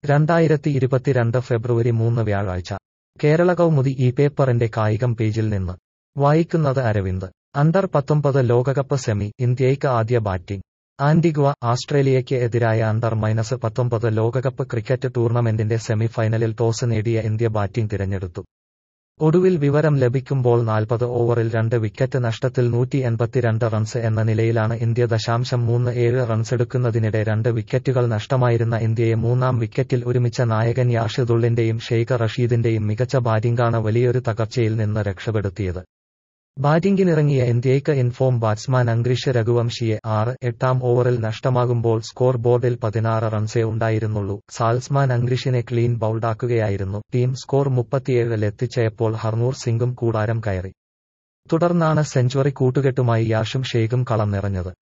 രണ്ടായിരത്തി ഇരുപത്തിരണ്ട് ഫെബ്രുവരി മൂന്ന് വ്യാഴാഴ്ച കേരള കൗമുദി ഈ പേപ്പറിന്റെ കായികം പേജിൽ നിന്ന് വായിക്കുന്നത് അരവിന്ദ് അണ്ടർ പത്തൊമ്പത് ലോകകപ്പ് സെമി ഇന്ത്യയ്ക്ക് ആദ്യ ബാറ്റിംഗ് ആന്റിഗ്വ ആസ്ട്രേലിയയ്ക്ക് എതിരായ അണ്ടർ മൈനസ് പത്തൊമ്പത് ലോകകപ്പ് ക്രിക്കറ്റ് ടൂർണമെന്റിന്റെ സെമി ഫൈനലിൽ ടോസ് നേടിയ ഇന്ത്യ ബാറ്റിംഗ് തിരഞ്ഞെടുത്തു ഒടുവിൽ വിവരം ലഭിക്കുമ്പോൾ നാൽപ്പത് ഓവറിൽ രണ്ട് വിക്കറ്റ് നഷ്ടത്തിൽ നൂറ്റി എൺപത്തിരണ്ട് റൺസ് എന്ന നിലയിലാണ് ഇന്ത്യ ദശാംശം മൂന്ന് ഏഴ് റൺസെടുക്കുന്നതിനിടെ രണ്ട് വിക്കറ്റുകൾ നഷ്ടമായിരുന്ന ഇന്ത്യയെ മൂന്നാം വിക്കറ്റിൽ ഒരുമിച്ച നായകൻ യാഷിദുള്ളിന്റെയും ഷെയ്ഖ് റഷീദിന്റെയും മികച്ച ബാറ്റിംഗാണ് വലിയൊരു തകർച്ചയിൽ നിന്ന് രക്ഷപ്പെടുത്തിയത് ബാറ്റിംഗിനിറങ്ങിയ ഇന്ത്യയ്ക്ക് ഇൻഫോം ബാറ്റ്സ്മാൻ അങ്ക്രിഷ് രഘുവംശിയെ ആറ് എട്ടാം ഓവറിൽ നഷ്ടമാകുമ്പോൾ സ്കോർ ബോർഡിൽ പതിനാറ് റൺസേ ഉണ്ടായിരുന്നുള്ളൂ സാൽസ്മാൻ അങ്ക്രിഷിനെ ക്ലീൻ ബൌൾഡാക്കുകയായിരുന്നു ടീം സ്കോർ മുപ്പത്തിയേഴിലെത്തിച്ചയപ്പോൾ ഹർനൂർ സിംഗും കൂടാരം കയറി തുടർന്നാണ് സെഞ്ചുറി കൂട്ടുകെട്ടുമായി യാഷും ഷെയ്ഖും കളം നിറഞ്ഞത്